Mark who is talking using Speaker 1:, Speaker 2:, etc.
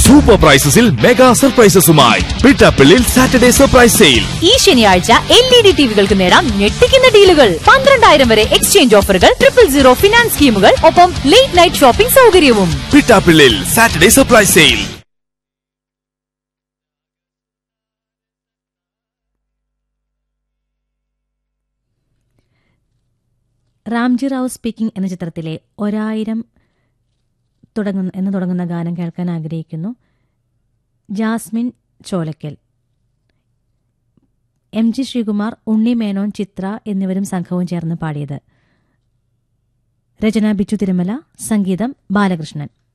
Speaker 1: super പ്രൈസസിൽ mega സർപ്രൈസസുമായി Pittappillil Saturday surprise sale
Speaker 2: ഈ ശനിയാഴ്ച എൽ ഇ ഡി ടിവികൾക്ക് നേടാം ഞെട്ടിക്കുന്ന ഡീലുകൾ പന്ത്രണ്ടായിരം വരെ എക്സ്ചേഞ്ച് ഓഫറുകൾ ട്രിപ്പിൾ സീറോ ഫിനാൻസ് സ്കീമുകൾ ഒപ്പം ലേറ്റ് നൈറ്റ് ഷോപ്പിംഗ് സൗകര്യവും
Speaker 1: Pittappillil Saturday surprise sale
Speaker 3: Ramji Rao speaking എന്ന ചിത്രത്തിലെ ഒരായിരം തുടങ്ങുന്ന എന്ന് തുടങ്ങുന്ന ഗാനം കേൾക്കാൻ ആഗ്രഹിക്കുന്നു Jasmine Cholakkal M G Sreekumar Unni Menon Chithra എന്നിവരും സംഘവും ചേർന്ന് പാടിയത് രചന ബിച്ചു തിരുമല സംഗീതം ബാലകൃഷ്ണൻ